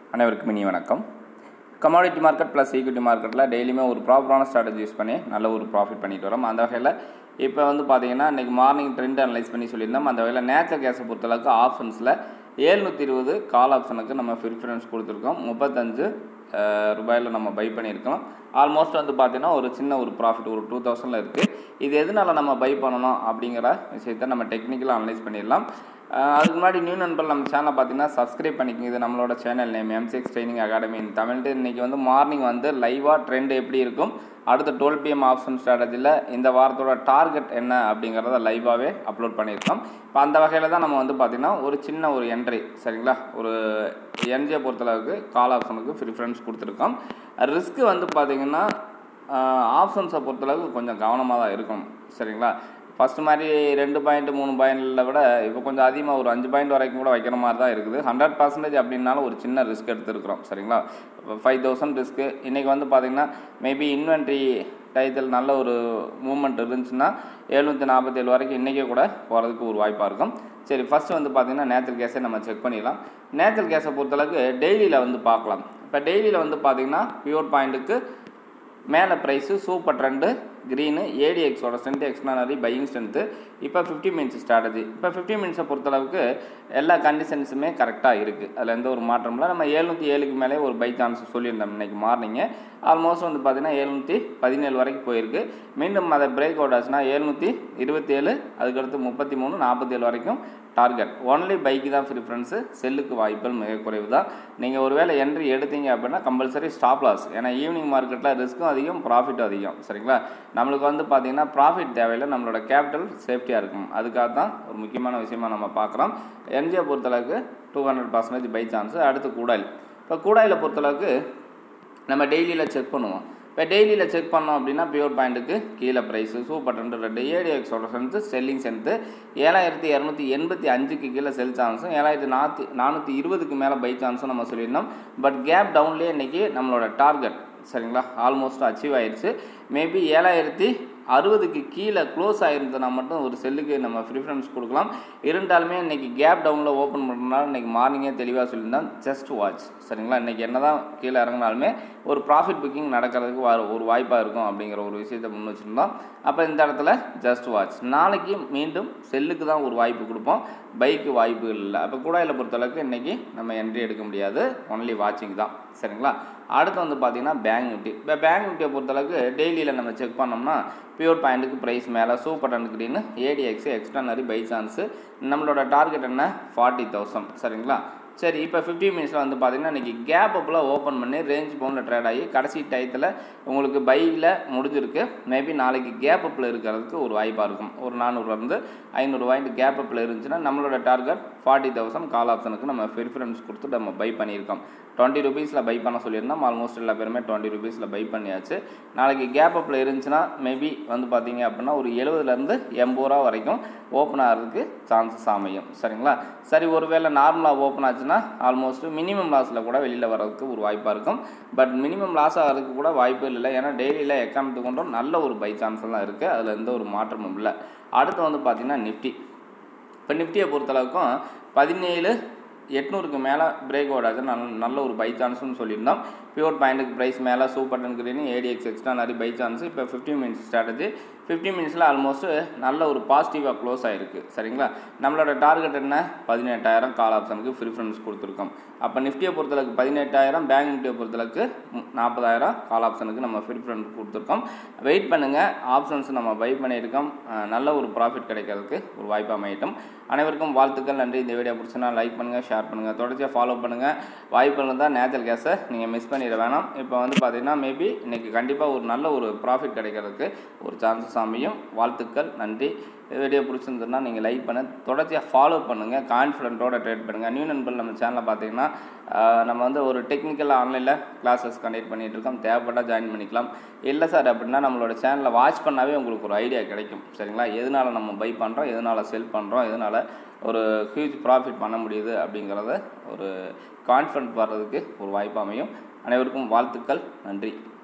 அனைவருக்கும் இனி வணக்கம் கமாடிட்டி மார்க்கெட் ப்ளஸ் ஈக்விட்டி மார்க்கெட்டில் டெய்லியுமே ஒரு ப்ராப்பரான ஸ்ட்ராட்டஜி யூஸ் பண்ணி நல்ல ஒரு ப்ராஃபிட் பண்ணிட்டு வரோம் அந்த வகையில் இப்போ வந்து பார்த்தீங்கன்னா இன்றைக்கி மார்னிங் ட்ரெண்ட் அனலைஸ் பண்ணி சொல்லியிருந்தோம் அந்த வகையில் நேச்சர் கேஸை பொறுத்தளவுக்கு ஆப்ஷன்ஸில் ஏழ்நூற்றி இருபது கால் ஆப்ஷனுக்கு நம்ம ப்ரிஃபரன்ஸ் கொடுத்துருக்கோம் முப்பத்தஞ்சு ரூபாயில் நம்ம பை பண்ணியிருக்கோம் ஆல்மோஸ்ட் வந்து பார்த்தீங்கன்னா ஒரு சின்ன ஒரு ப்ராஃபிட் ஒரு டூ தௌசண்டில் இருக்குது இது எதனால நம்ம பை பண்ணணும் அப்படிங்கிற விஷயத்த நம்ம டெக்னிக்கலாக அனலைஸ் பண்ணிடலாம் அஹ் அதுக்கு முன்னாடி நியூ நண்பர் நம்ம சேனலை பார்த்தீங்கன்னா சப்ஸ்கிரைப் பண்ணிக்கங்க இது நம்மளோட channel name MCX training academy in தமிழ்ட்டு இன்றைக்கி வந்து மார்னிங் வந்து லைவாக ட்ரெண்ட் எப்படி இருக்கும் அடுத்த டுவெல் பிஎம் ஆப்ஷன் ஸ்ட்ராட்டஜியில் இந்த வாரத்தோட டார்கெட் என்ன அப்படிங்கிறத லைவாகவே அப்லோட் பண்ணியிருக்கோம் இப்போ அந்த வகையில் தான் நம்ம வந்து பார்த்திங்கன்னா ஒரு சின்ன ஒரு என்ட்ரி சரிங்களா ஒரு என்ஜியை பொறுத்தளவுக்கு கால் ஆப்ஷனுக்கு ப்ரிஃபரன்ஸ் கொடுத்துருக்கோம் ரிஸ்க்கு வந்து பார்த்திங்கன்னா ஆப்ஷன்ஸை பொறுத்தளவுக்கு கொஞ்சம் கவனமாக தான் இருக்கும் சரிங்களா ஃபஸ்ட்டு மாதிரி ரெண்டு பாயிண்ட் மூணு பாயிண்டில் விட இப்போ கொஞ்சம் அதிகமாக ஒரு அஞ்சு பாயிண்ட் வரைக்கும் கூட வைக்கிற மாதிரி தான் இருக்குது ஹண்ட்ரட் பர்சன்டேஜ் அப்படின்னாலும் ஒரு சின்ன ரிஸ்க் எடுத்துருக்குறோம் சரிங்களா ஃபைவ் தௌசண்ட் ரிஸ்க்கு இன்றைக்கி வந்து பார்த்திங்கன்னா மேபி இன்வென்ட்ரி டயத்தில் நல்ல ஒரு மூமெண்ட் இருந்துச்சுன்னா எழுநூற்றி நாற்பத்தேழு வரைக்கும் இன்றைக்கே கூட போகிறதுக்கு ஒரு வாய்ப்பாக இருக்கும் சரி ஃபஸ்ட்டு வந்து பார்த்திங்கன்னா நேச்சுரல் கேஸை நம்ம செக் பண்ணிடலாம் நேச்சுரல் கேஸை பொறுத்தளவுக்கு டெய்லியில் வந்து பார்க்கலாம் இப்போ டெய்லியில் வந்து பார்த்திங்கன்னா பியூர் பாயிண்ட்டுக்கு மேலே ப்ரைஸு சூப்பர் ட்ரெண்டு க்ரீனு ஏடிஎக்ஸோட ஸ்ட்ரென்த் எக்ஸ்ட்ரானரி பையிங் ஸ்ட்ரென்த்து இப்போ ஃபிஃப்டி மினிட்ஸ் ஸ்ட்ராட்டஜி இப்போ ஃபிஃப்டி மினிட்ஸை பொறுத்தளவுக்கு எல்லா கண்டிஷன்ஸுமே கரெக்டாக இருக்குது அதில் எந்த ஒரு மாற்றமும் இல்லை நம்ம எழுநூற்றி ஏழுக்கு மேலே ஒரு பை சான்ஸ் சொல்லியிருந்தோம் இன்றைக்கி மார்னிங்கு ஆல்மோஸ்ட் வந்து பார்த்திங்கன்னா எழுநூற்றி பதினேழு வரைக்கும் போயிருக்கு மீண்டும் அதை பிரேக் அவுட் ஆச்சுன்னா எழுநூற்றி இருபத்தேழு அதுக்கடுத்து முப்பத்தி மூணு நாற்பத்தேழு வரைக்கும் டார்கெட் ஒன்லி பைக்கு தான் ப்ரிஃபரன்ஸு செல்லுக்கு வாய்ப்புகள் மிக குறைவு தான் நீங்கள் ஒருவேளை என்ட்ரி எடுத்தீங்க அப்படின்னா கம்பல்சரி ஸ்டாப் லாஸ் ஏன்னா ஈவினிங் மார்க்கெட்டில் ரிஸ்க்கும் அதிகம் ப்ராஃபிட்டும் அதிகம் சரிங்களா நம்மளுக்கு வந்து பார்த்திங்கன்னா ப்ராஃபிட் தேவையில்லை நம்மளோட கேபிட்டல் சேஃப்டியாக இருக்கும் அதுக்காக தான் ஒரு முக்கியமான விஷயமா நம்ம பார்க்குறோம் என்ஜியை பொறுத்தளவுக்கு two hundred percentage buy chance அடுத்து கூடாயில் இப்போ கூடாயில் பொறுத்தளவுக்கு நம்ம டெய்லியில் செக் பண்ணுவோம் இப்போ டெய்லியில் செக் பண்ணோம் அப்படின்னா பியூர் பாயிண்ட்டுக்கு கீழே ப்ரைஸு சூப்பர் ரெண்டு ரெண்டு ஏடிஎக்ஸோட ஸ்ட்ரென்த்து செல்லிங் ஸ்ட்ரென்த்து ஏழாயிரத்தி இரநூத்தி எண்பத்தி அஞ்சுக்கு கீழே செல் சான்ஸும் ஏழாயிரத்தி நாற்றி நானூற்றி இருபதுக்கு மேலே பை சான்ஸும் நம்ம சொல்லியிருந்தோம் பட் கேப் டவுன்லேயே இன்றைக்கி நம்மளோட டார்கெட் சரிங்களா ஆல்மோஸ்ட் அச்சீவ் ஆயிடுச்சு மேபி ஏழாயிரத்தி அறுபதுக்கு கீழே க்ளோஸ் ஆகிருந்தனா மட்டும் ஒரு செல்லுக்கு நம்ம ப்ரிஃபரன்ஸ் கொடுக்கலாம் இருந்தாலுமே இன்றைக்கி கேப் டவுனில் ஓப்பன் பண்ணுறதுனால இன்றைக்கி மார்னிங்கே தெளிவாக சொல்லியிருந்தேன் ஜஸ்ட் வாட்ச் சரிங்களா இன்றைக்கி என்ன தான் கீழே இறங்கினாலுமே ஒரு ப்ராஃபிட் புக்கிங் நடக்கிறதுக்கு ஒரு வாய்ப்பாக இருக்கும் அப்படிங்கிற ஒரு விஷயத்தை முன் வச்சுருந்தோம் அப்போ இந்த இடத்துல ஜஸ்ட் வாட்ச் நாளைக்கு மீண்டும் செல்லுக்கு தான் ஒரு வாய்ப்பு கொடுப்போம் பைக்கு வாய்ப்பு இல்லை அப்போ கூடாயில் பொறுத்தளவுக்கு இன்றைக்கி நம்ம என்ட்ரி எடுக்க முடியாது ஒன்லி வாட்சிங் தான் சரிங்களா அடுத்து வந்து பார்த்திங்கன்னா பேங்க் நிஃப்டி இப்போ பேங்க் நிஃப்டியை பொறுத்தளவுக்கு டெய்லியில் நம்ம செக் பண்ணோம்னா பியூர் பாயிண்ட்டுக்கு ப்ரைஸ் மேலே super and green ADX extraordinary buy chance நம்மளோட டார்கெட் என்ன ஃபார்ட்டி தௌசண்ட் சரிங்களா சரி இப்போ ஃபிஃப்டி மினிட்ஸில் வந்து பார்த்திங்கன்னா இன்றைக்கி கேப் அப்பில் ஓப்பன் பண்ணி ரேஞ்ச் பவுண்டில் ட்ரேட் ஆகி கடைசி டயத்தில் உங்களுக்கு பையில் முடிஞ்சிருக்கு மேபி நாளைக்கு கேப் அப்பில் இருக்கிறதுக்கு ஒரு வாய்ப்பாக இருக்கும் ஒரு நானூறுலேருந்து ஐநூறு வாங்கிட்டு கேப் அப்பில் இருந்துச்சுன்னா நம்மளோட டார்கெட் ஃபார்ட்டி தௌசண்ட் கால் ஆப்ஷனுக்கு நம்ம ப்ரிஃபரன்ஸ் கொடுத்து நம்ம பை பண்ணியிருக்கோம் டுவெண்ட்டி ருபீஸில் பை பண்ண சொல்லியிருந்தோம் ஆல்மோஸ்ட் எல்லா பேருமே டுவெண்ட்டி ருபீஸில் பை பண்ணியாச்சு நாளைக்கு கேப் அப்பில் இருந்துச்சுன்னா மேபி வந்து பார்த்தீங்க அப்படின்னா ஒரு எழுபதுலேருந்து எண்பது ரூபா வரைக்கும் ஓப்பன் ஆகிறதுக்கு சான்சஸ் அமையும் சரிங்களா சரி ஒருவேளை நார்மலாக ஓப்பன் ஆச்சுன்னா ஆல்மோஸ்ட் மினிமம் லாஸில் கூட வெளியில் வர்றதுக்கு ஒரு வாய்ப்பாக இருக்கும் பட் மினிமம் லாஸ் ஆகிறதுக்கு கூட வாய்ப்பு இல்லை ஏன்னா டெய்லியில் எக்கானத்து கொண்டும் நல்ல ஒரு பை சான்ஸ் தான் இருக்குது அதில் எந்த ஒரு மாற்றமும் இல்லை அடுத்து வந்து பார்த்திங்கன்னா நிஃப்டி இப்போ நிஃப்டியை பொறுத்தளவுக்கும் பதினேழு எட்நூறுக்கு மேலே பிரேக் அவுட் ஆச்சு நல்ல நல்ல ஒரு பை சான்ஸ்னு சொல்லியிருந்தோம் பியூர் பாயிண்ட்டுக்கு ப்ரைஸ் மேலே super ten green ADX extra நிறைய பை சான்ஸ் இப்போ ஃபிஃப்டி மினிட்ஸ் ஸ்ட்ராட்டஜி ஃபிஃப்டி மினிட்ஸில் ஆல்மோஸ்ட் நல்ல ஒரு பாசிட்டிவாக க்ளோஸ் ஆகிருக்கு சரிங்களா நம்மளோட டார்கெட் என்ன பதினெட்டாயிரம் கால் ஆப்ஷனுக்கு ப்ரிஃபரன்ஸ் கொடுத்துருக்கோம் அப்போ நிஃப்டியை பொறுத்தளவுக்கு பதினெட்டாயிரம் பேங்க் நிஃப்டியை பொறுத்தளவுக்கு நாற்பதாயிரம் கால் ஆப்ஷனுக்கு நம்ம ப்ரிஃபரன்ஸ் கொடுத்துருக்கோம் வெயிட் பண்ணுங்கள் ஆப்ஷன்ஸ் நம்ம பை பண்ணியிருக்கோம் நல்ல ஒரு ப்ராஃபிட் கிடைக்கிறதுக்கு ஒரு வாய்ப்பு அமையட்டும் அனைவருக்கும் வாழ்த்துக்கள் நன்றி இந்த வீடியோ பிடிச்சினா லைக் பண்ணுங்கள் ஷேர் பண்ணுங்கள் தொடர்ச்சியாக ஃபாலோ பண்ணுங்கள் வாய்ப்பு இருந்தால் நேச்சுரல் கேஸை நீங்கள் மிஸ் பண்ணிட வேணாம் இப்போ வந்து பார்த்தீங்கன்னா மேபி இன்றைக்கி கண்டிப்பாக ஒரு நல்ல ஒரு ப்ராஃபிட் கிடைக்கிறதுக்கு ஒரு சான்சஸ் அமையும் வாழ்த்துக்கள் நன்றி வீடியோ பிடிச்சிருந்ததுன்னா நீங்கள் லைக் பண்ண தொடர்ச்சியாக ஃபாலோ பண்ணுங்கள் கான்ஃபிடென்ட்டோட ட்ரேட் பண்ணுங்கள் நியூ நண்பர் நம்ம சேனலில் பார்த்தீங்கன்னா நம்ம வந்து ஒரு டெக்னிக்கல் ஆன்லைனில் கிளாஸஸ் கண்டக்ட் பண்ணிகிட்டு இருக்கோம் தேவைப்பட்டால் ஜாயின் பண்ணிக்கலாம் இல்லை சார் அப்படின்னா நம்மளோட சேனலை வாட்ச் பண்ணாவே உங்களுக்கு ஒரு ஐடியா கிடைக்கும் சரிங்களா எதனால் நம்ம பை பண்ணுறோம் எதனால் செல் பண்ணுறோம் எதனால் ஒரு ஹியூஜ் ப்ராஃபிட் பண்ண முடியுது அப்படிங்கிறத ஒரு கான்ஃபிடென்ட் வர்றதுக்கு ஒரு வாய்ப்பு அமையும் அனைவருக்கும் வாழ்த்துக்கள் நன்றி